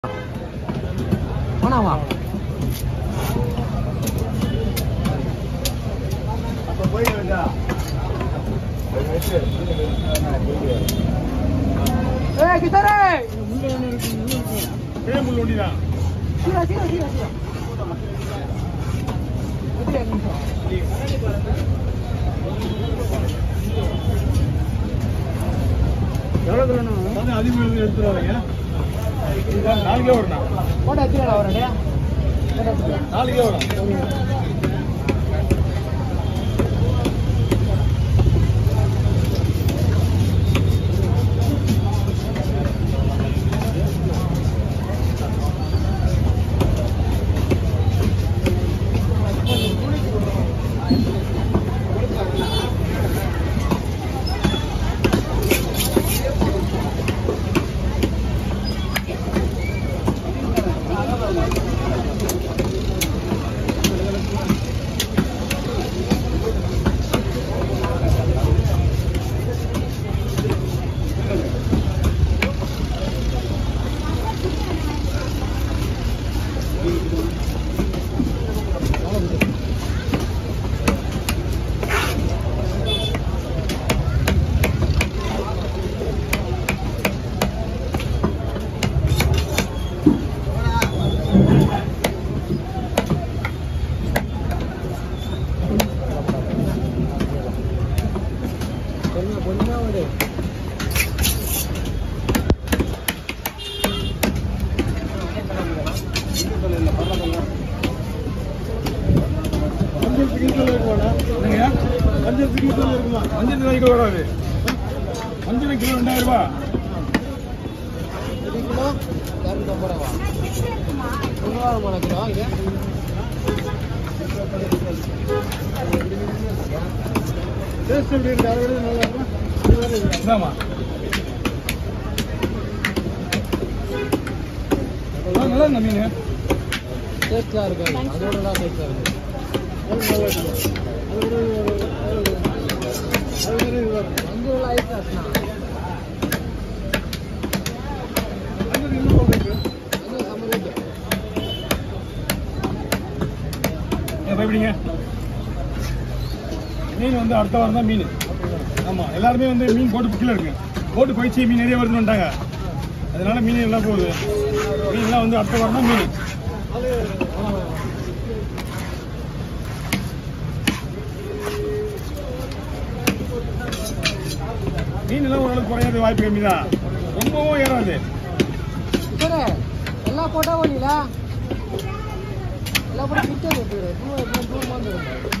வேணாமா அப்ப போய் வேண்டா ஏய் கிட்டாரே பேமுள் ஒண்டிதான் சீரா சீரா சீரா சீரா எத்தனை நிமிஷம் எவ்வளோ கிலோண்ணா வந்து அதிகம் எடுத்துருவாங்க நாலு கிலோ வரும்ண்ணா போட்டோ எத்தனை வரடே போட்டோ எத்தனை நாலு கிலோ வரும் பொண்ணு பொண்ணா ஒரு மஞ்சள் கிலோ இருக்குமாண்ணா என்னங்க மஞ்சள் கிலோ இருக்குமா மஞ்சள் கிலோ வராது மஞ்சள் கிலோ ரெண்டாயிரம் ரூபாய் இது கிலோ இரநூத்தம்பது ரூபா மூவாயிரம் கிலோ இது டேஸ்ட் எப்படி இருக்கு அதை விட நல்லா இருக்கும் இதாம்மா ஆ, நல்லா இருந்தா மீன் டேஸ்ட்டாக இருக்காது அதோட தான் டேஸ்ட்டாக இருக்குது அஞ்சு ரூபா ஐஸ் ஆச்சுண்ணா அஞ்சு செம்ம ரேட்டு ஏன் பயப்படுங்க மீன் வந்து அடுத்த வாரம் தான் மீன் ஆமா எல்லாருமே வந்து மீன் போட்டு கீழே இருக்குங்க போட்டு போயிடுச்சு மீன் நிறைய வருதுன்னு வந்துட்டாங்க அதனால மீன் எல்லாம் போகுது மீன் எல்லாம் வந்து அடுத்த வாரம் தான் மீன் மீன் எல்லாம் ஓரளவுக்கு குறையாது வாய்ப்பு கம்மி தான் ரொம்பவும் ஏறாது சரி எல்லாம் போட்டா ஒண்ணில எல்லாம் போட்டு பிச்சை போட்டுரு தூரம் தூரமாக வந்துடும்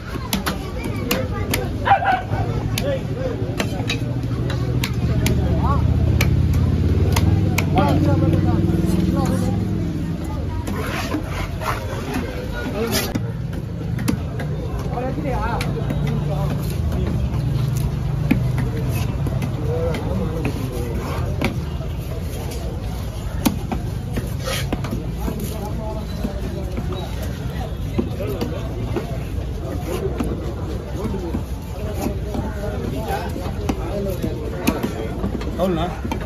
எவ்வளோண்ணா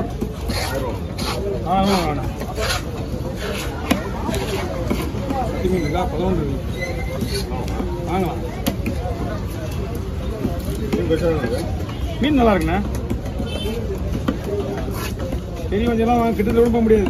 ஆ ஆமாம் வேணாம் பத்து மீன் இருக்கா பதினொன்று இருக்கு வாங்கலாம் மீன் நல்லா இருக்குண்ணா பெரிய வஞ்செல்லாம் வாங்க கிட்டத்தட்ட கூட போக முடியாது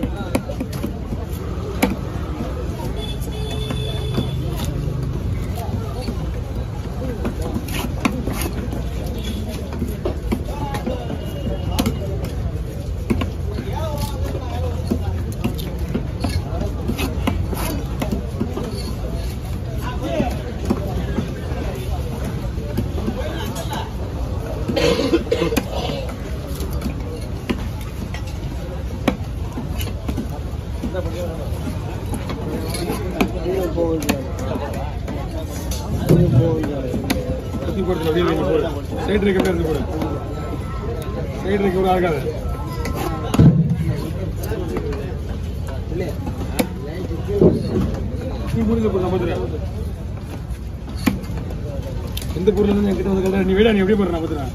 சுற்றி போடுறது அப்படியே வைங்க போடு சைடு இருக்க இருந்து போடு சைடு இருக்க கூட ஆகாது நீ முடிஞ்ச போடு நான் பார்த்துறேன் எந்த பொருள் இருந்து என்கிட்ட வந்து நீ விட நீ எப்படி போடுற நான் பார்த்துறேன்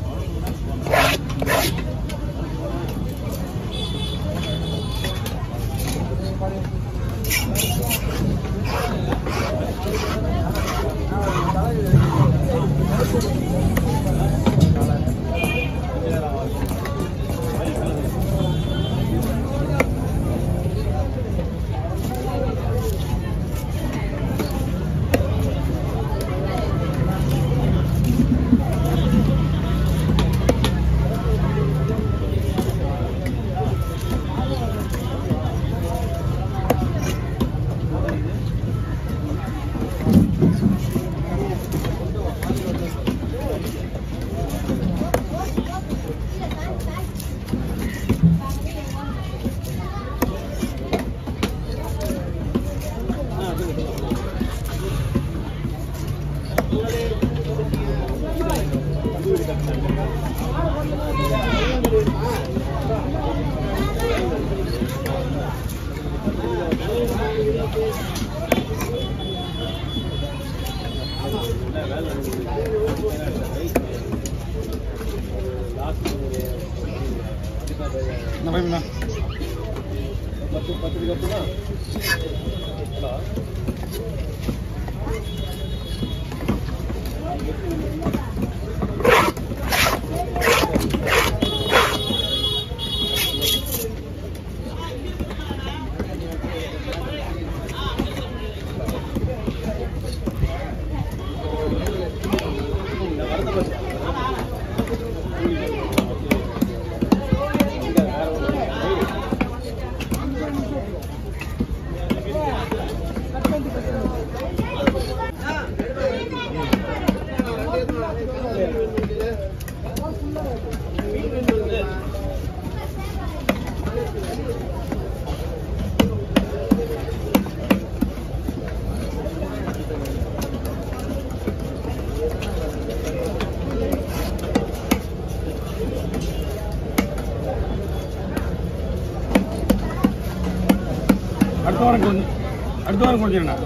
என்ன பயம்னா பத்து பத்து கப்புனா அடுத்த வாரம் கொஞ்சம் அடுத்த வாரம் கொஞ்சம்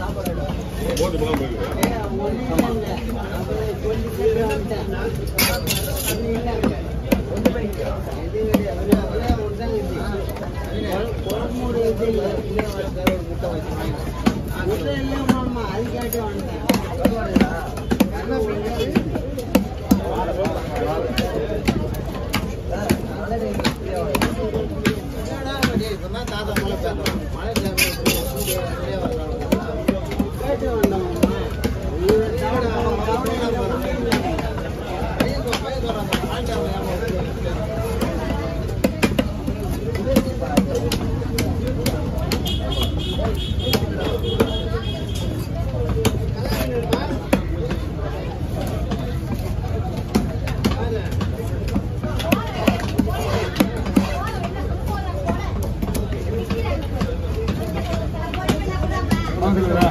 வாங்குறதா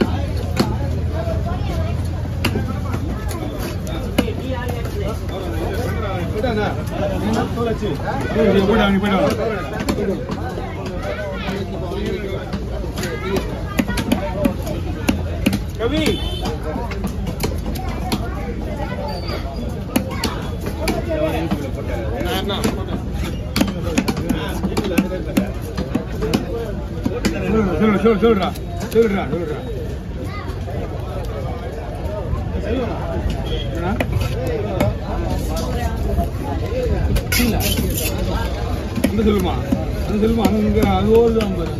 போயிட்டு வாங்க போயிட்டு வாங்க கவி சொல்லு சொல்லு சொல்லுடா சொல்லுடா சொல்லுடா என்ன? இல்ல. இந்த சொல்லுமா அந்த சொல்லுமா அங்க அது ஒரு தான் பாரு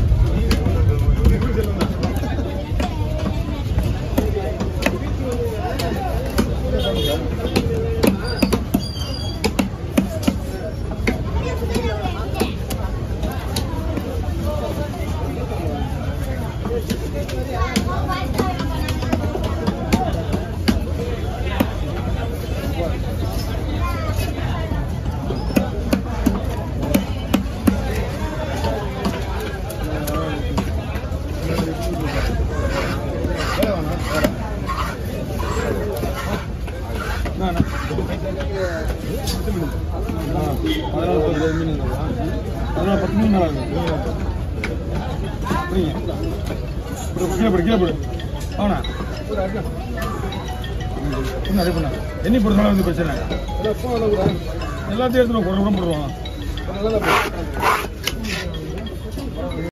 என்ன, என்ன? ஆ, பதினாலு பதினேழு மீன் இருக்குதா? பதினாலு பத்து மீன் நல்லா இருக்கு. புரியுங்க. போடு, கீழே போடு, கீழே போடு. அவனா? இன்னும் அதே பண்ணா. எண்ணி போடுறதுனால வந்து பிரச்சனை எல்லாத்தையும் எடுத்துட்டு கூட கூட போடுவான்